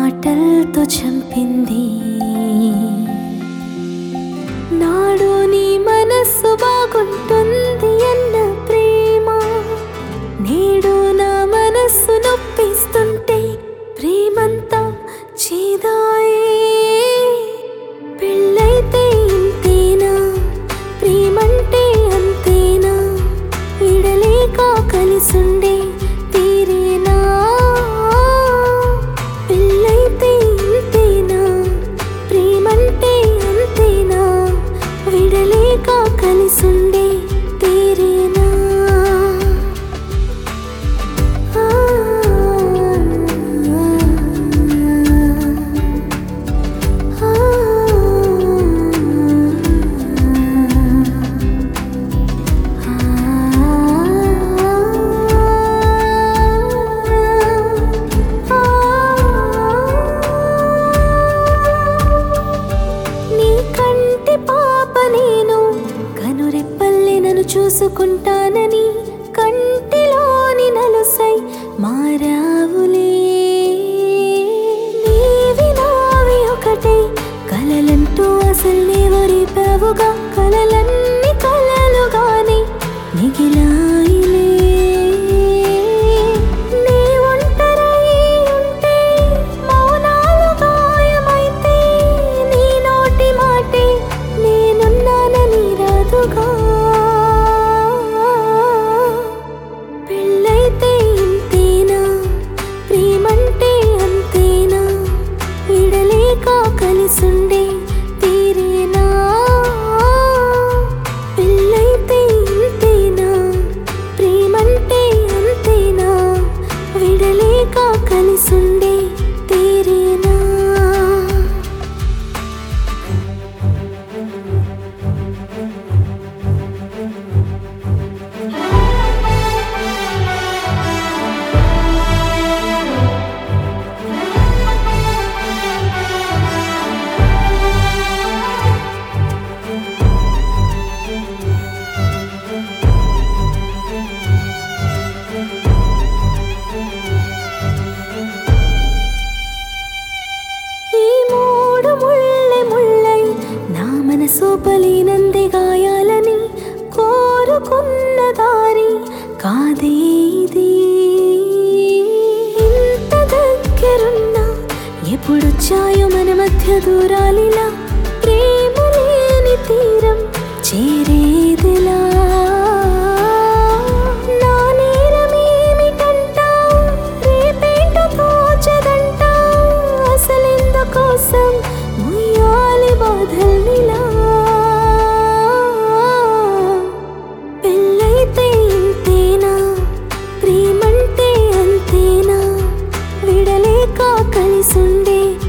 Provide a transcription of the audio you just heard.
మాటలతో చంపింది నాడు నీ మనస్సు బాగుంటుంది అన్న ప్రేమ నేడు నా మనస్సు నొప్పిస్తుంటే ప్రేమంతా చేదాయే పెళ్ళైతే ఇంతేనా ప్రేమంటే అంతేనా విడలేక కలిసుండే తీరేనా పెళ్ళైతే ఇంతేనా ప్రేమంటే అంతేనా విడలేక కలిసుండే తీరేనా ఆ నీ కంటి పాప నేను కనురెప్పల్లే నన్ను చూసుకుంటానని కంటిలోని నలుసై మారావులే నీవి నావి ఒకటే కలలంటూ అసలు నీవరిపావుగా కలలన్నీ కలలుగానే మిగిలాయిలే నీ ఒంటరై ఉంటే మౌనాలు గాయమైతే నీ నోటి మాటే నేనున్నానని రాదుగా పెళ్ళైతే ఇంతేనా ప్రేమంటే అంతేనా విడలేక కలిసుండే తీరేనా పెళ్ళైతే ఇంతేనా ప్రేమంటే అంతేనా విడలేక కలిసుండే తీరేనా ఈ మూడు ముళ్ళె ముళ్ళై నా మనసు పలినంది గాయాలని కోరుకున్న దారి కాదే ఇది ఇంత దగ్గరున్నా ఎప్పుడొచ్చాయో మన మధ్య దూరాలిలా ప్రేమ లేని తీరం చేరేదిలా నా నేరమేమిటంట రేపేంటో తోచదంట అసలెందుకోసం ముయ్యాలి బాధల్నిలా పెళ్ళైతే ఇంతేనా ప్రేమంటే అంతేనా విడలేక కలిసుండే